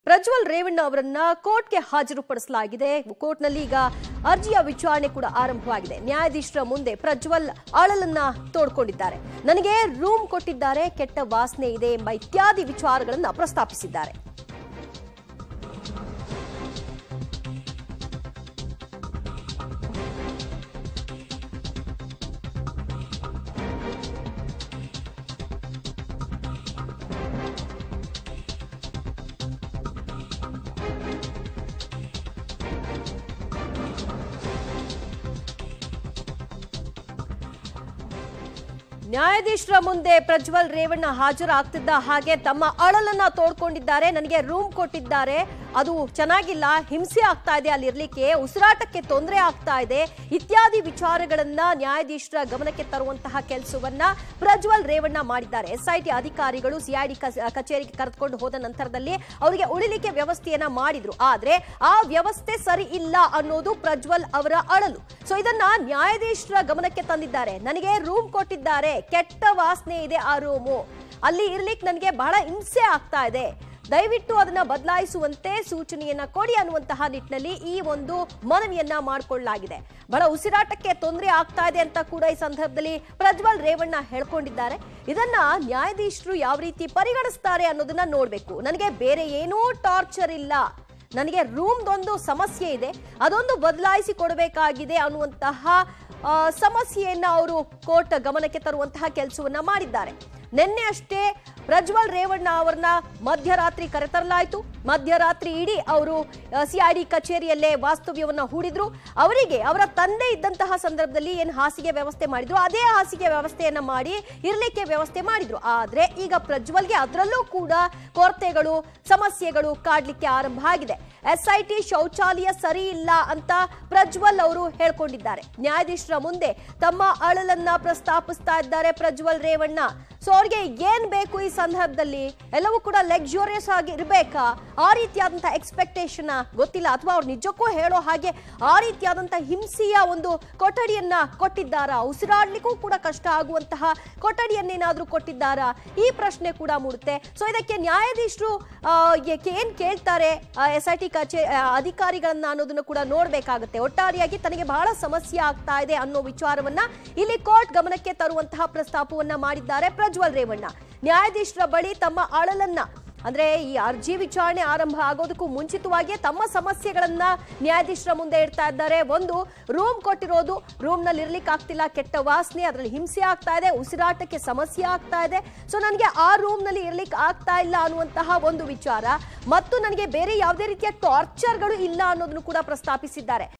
ಪ್ರಜ್ವಲ್ ರೇವಣ್ಣ ಅವರನ್ನ ಕೋರ್ಟ್ಗೆ ಹಾಜರುಪಡಿಸಲಾಗಿದೆ ಕೋರ್ಟ್ನಲ್ಲಿ ಈಗ ಅರ್ಜಿಯ ವಿಚಾರಣೆ ಕೂಡ ಆರಂಭವಾಗಿದೆ ನ್ಯಾಯಾಧೀಶರ ಮುಂದೆ ಪ್ರಜ್ವಲ್ ಅಳಲನ್ನ ತೋಡ್ಕೊಂಡಿದ್ದಾರೆ ನನಗೆ ರೂಮ್ ಕೊಟ್ಟಿದ್ದಾರೆ ಕೆಟ್ಟ ವಾಸನೆ ಇದೆ ಎಂಬ ಇತ್ಯಾದಿ ವಿಚಾರಗಳನ್ನ ಪ್ರಸ್ತಾಪಿಸಿದ್ದಾರೆ ನ್ಯಾಯಾಧೀಶರ ಮುಂದೆ ಪ್ರಜ್ವಲ್ ರೇವಣ್ಣ ಹಾಜರಾಗ್ತಿದ್ದ ಹಾಗೆ ತಮ್ಮ ಅಳಲನ್ನ ತೋಡ್ಕೊಂಡಿದ್ದಾರೆ ನನಗೆ ರೂಮ್ ಕೊಟ್ಟಿದ್ದಾರೆ ಅದು ಚೆನ್ನಾಗಿಲ್ಲ ಹಿಂಸೆ ಆಗ್ತಾ ಇದೆ ಅಲ್ಲಿ ಇರ್ಲಿಕ್ಕೆ ಉಸಿರಾಟಕ್ಕೆ ತೊಂದರೆ ಆಗ್ತಾ ಇದೆ ಇತ್ಯಾದಿ ವಿಚಾರಗಳನ್ನ ನ್ಯಾಯಾಧೀಶರ ಗಮನಕ್ಕೆ ತರುವಂತಹ ಕೆಲಸವನ್ನ ಪ್ರಜ್ವಲ್ ರೇವಣ್ಣ ಮಾಡಿದ್ದಾರೆ ಎಸ್ಐಟಿ ಅಧಿಕಾರಿಗಳು ಸಿಐಡಿ ಕಚೇರಿಗೆ ಕರೆದುಕೊಂಡು ಹೋದ ನಂತರದಲ್ಲಿ ಅವರಿಗೆ ಉಳಿಲಿಕ್ಕೆ ವ್ಯವಸ್ಥೆಯನ್ನ ಮಾಡಿದ್ರು ಆದ್ರೆ ಆ ವ್ಯವಸ್ಥೆ ಸರಿ ಇಲ್ಲ ಅನ್ನೋದು ಪ್ರಜ್ವಲ್ ಅವರ ಅಳಲು ಸೊ ಇದನ್ನ ನ್ಯಾಯಾಧೀಶರ ಗಮನಕ್ಕೆ ತಂದಿದ್ದಾರೆ ನನಗೆ ರೂಮ್ ಕೊಟ್ಟಿದ್ದಾರೆ ಕೆಟ್ಟ ವಾಸನೆ ಇದೆ ಆ ರೂಮು ಅಲ್ಲಿ ಇರ್ಲಿಕ್ಕೆ ನನಗೆ ಬಹಳ ಹಿಂಸೆ ಆಗ್ತಾ ಇದೆ ದಯವಿಟ್ಟು ಅದನ್ನ ಬದಲಾಯಿಸುವಂತೆ ಸೂಚನೆಯನ್ನ ಕೊಡಿ ಅನ್ನುವಂತಹ ನಿಟ್ಟಿನಲ್ಲಿ ಈ ಒಂದು ಮನವಿಯನ್ನ ಮಾಡಿಕೊಳ್ಳಲಾಗಿದೆ ಬಹಳ ಉಸಿರಾಟಕ್ಕೆ ತೊಂದರೆ ಆಗ್ತಾ ಇದೆ ಅಂತ ಕೂಡ ಈ ಸಂದರ್ಭದಲ್ಲಿ ಪ್ರಜ್ವಲ್ ರೇವಣ್ಣ ಹೇಳ್ಕೊಂಡಿದ್ದಾರೆ ಇದನ್ನ ನ್ಯಾಯಾಧೀಶರು ಯಾವ ರೀತಿ ಪರಿಗಣಿಸ್ತಾರೆ ಅನ್ನೋದನ್ನ ನೋಡ್ಬೇಕು ನನಗೆ ಬೇರೆ ಏನೂ ಟಾರ್ಚರ್ ಇಲ್ಲ ನನಗೆ ರೂಮ್ದೊಂದು ಸಮಸ್ಯೆ ಇದೆ ಅದೊಂದು ಬದಲಾಯಿಸಿ ಕೊಡಬೇಕಾಗಿದೆ ಅನ್ನುವಂತಹ ಆ, ಸಮಸ್ಯೆಯನ್ನ ಅವರು ಕೋರ್ಟ್ ಗಮನಕ್ಕೆ ತರುವಂತಹ ಕೆಲಸವನ್ನ ಮಾಡಿದ್ದಾರೆ ನಿನ್ನೆ ಅಷ್ಟೇ ಪ್ರಜ್ವಲ್ ರೇವಣ್ಣ ಅವರನ್ನ ಮಧ್ಯರಾತ್ರಿ ಕರೆತರಲಾಯಿತು ಮಧ್ಯರಾತ್ರಿ ಇಡೀ ಅವರು ಸಿಐಡಿ ಕಚೇರಿಯಲ್ಲೇ ವಾಸ್ತವ್ಯವನ್ನ ಹೂಡಿದ್ರು ಅವರಿಗೆ ಅವರ ತಂದೆ ಇದ್ದಂತಹ ಸಂದರ್ಭದಲ್ಲಿ ಏನು ಹಾಸಿಗೆ ವ್ಯವಸ್ಥೆ ಮಾಡಿದ್ರು ಅದೇ ಹಾಸಿಗೆ ವ್ಯವಸ್ಥೆಯನ್ನ ಮಾಡಿ ಇರ್ಲಿಕ್ಕೆ ವ್ಯವಸ್ಥೆ ಮಾಡಿದ್ರು ಆದ್ರೆ ಈಗ ಪ್ರಜ್ವಲ್ಗೆ ಅದರಲ್ಲೂ ಕೂಡ ಕೊರತೆಗಳು ಸಮಸ್ಯೆಗಳು ಕಾಡ್ಲಿಕ್ಕೆ ಆರಂಭ ಆಗಿದೆ ಎಸ್ಐಟಿ ಶೌಚಾಲಯ ಸರಿ ಇಲ್ಲ ಅಂತ ಪ್ರಜ್ವಲ್ ಅವರು ಹೇಳ್ಕೊಂಡಿದ್ದಾರೆ ನ್ಯಾಯಾಧೀಶರ ಮುಂದೆ ತಮ್ಮ ಅಳಲನ್ನ ಪ್ರಸ್ತಾಪಿಸ್ತಾ ಇದ್ದಾರೆ ಪ್ರಜ್ವಲ್ ರೇವಣ್ಣ ಸೊ ಅವ್ರಿಗೆ ಏನ್ ಬೇಕು ಈ ಸಂದರ್ಭದಲ್ಲಿ ಎಲ್ಲವೂ ಕೂಡ ಲಕ್ಸುರಿಯಸ್ ಆಗಿ ಇರಬೇಕಾ ಆ ರೀತಿಯಾದಂತಹ ಎಕ್ಸ್ಪೆಕ್ಟೇಷನ್ ಗೊತ್ತಿಲ್ಲ ಅಥವಾ ಅವ್ರು ನಿಜಕ್ಕೂ ಹೇಳೋ ಹಾಗೆ ಆ ರೀತಿಯಾದಂತಹ ಹಿಂಸೆಯ ಒಂದು ಕೊಠಡಿಯನ್ನ ಕೊಟ್ಟಿದ್ದಾರಾ ಉಸಿರಾಡ್ಲಿಕ್ಕೂ ಕೂಡ ಕಷ್ಟ ಆಗುವಂತಹ ಕೊಠಡಿಯನ್ನೇನಾದ್ರೂ ಕೊಟ್ಟಿದ್ದಾರಾ ಈ ಪ್ರಶ್ನೆ ಕೂಡ ಮೂಡುತ್ತೆ ಸೊ ಇದಕ್ಕೆ ನ್ಯಾಯಾಧೀಶರು ಆ, ಏಕೆ- ಏನ್ ಕೇಳ್ತಾರೆ ಎಸ್ ಐ ಟಿ ಕಚೇ ಆ, ಅಧಿಕಾರಿಗಳನ್ನ ಅನ್ನೋದನ್ನು ಕೂಡ ನೋಡ್ಬೇಕಾಗುತ್ತೆ ಒಟ್ಟಾರೆಯಾಗಿ ತನಗೆ ಬಹಳ ಸಮಸ್ಯೆ ಆಗ್ತಾ ಇದೆ ಅನ್ನೋ ವಿಚಾರವನ್ನ ಇಲ್ಲಿ ಕೋರ್ಟ್ ಗಮನಕ್ಕೆ ತರುವಂತಹ ಪ್ರಸ್ತಾಪವನ್ನ ಮಾಡಿದ್ದಾರೆ ಪ್ರಜ್ವಲ್ ರೇವಣ್ಣ ನ್ಯಾಯಾಧೀಶರ ಬಳಿ ತಮ್ಮ ಅಳಲನ್ನ ಅಂದ್ರೆ ಈ ಅರ್ಜಿ ವಿಚಾರಣೆ ಆರಂಭ ಆಗೋದಕ್ಕೂ ಮುಂಚಿತವಾಗಿಯೇ ತಮ್ಮ ಸಮಸ್ಯೆಗಳನ್ನ ನ್ಯಾಯಾಧೀಶರ ಮುಂದೆ ಇಡ್ತಾ ಇದ್ದಾರೆ ಒಂದು ರೂಮ್ ಕೊಟ್ಟಿರೋದು ರೂಮ್ ನಲ್ಲಿ ಇರ್ಲಿಕ್ಕೆ ಆಗ್ತಿಲ್ಲ ಕೆಟ್ಟ ವಾಸನೆ ಅದರಲ್ಲಿ ಹಿಂಸೆ ಆಗ್ತಾ ಇದೆ ಉಸಿರಾಟಕ್ಕೆ ಸಮಸ್ಯೆ ಆಗ್ತಾ ಇದೆ ಸೊ ನನಗೆ ಆ ರೂಮ್ ನಲ್ಲಿ ಇರ್ಲಿಕ್ಕೆ ಆಗ್ತಾ ಇಲ್ಲ ಅನ್ನುವಂತಹ ಒಂದು ವಿಚಾರ ಮತ್ತು ನನಗೆ ಬೇರೆ ಯಾವುದೇ ರೀತಿಯ ಟಾರ್ಚರ್ಗಳು ಇಲ್ಲ ಅನ್ನೋದನ್ನು ಕೂಡ ಪ್ರಸ್ತಾಪಿಸಿದ್ದಾರೆ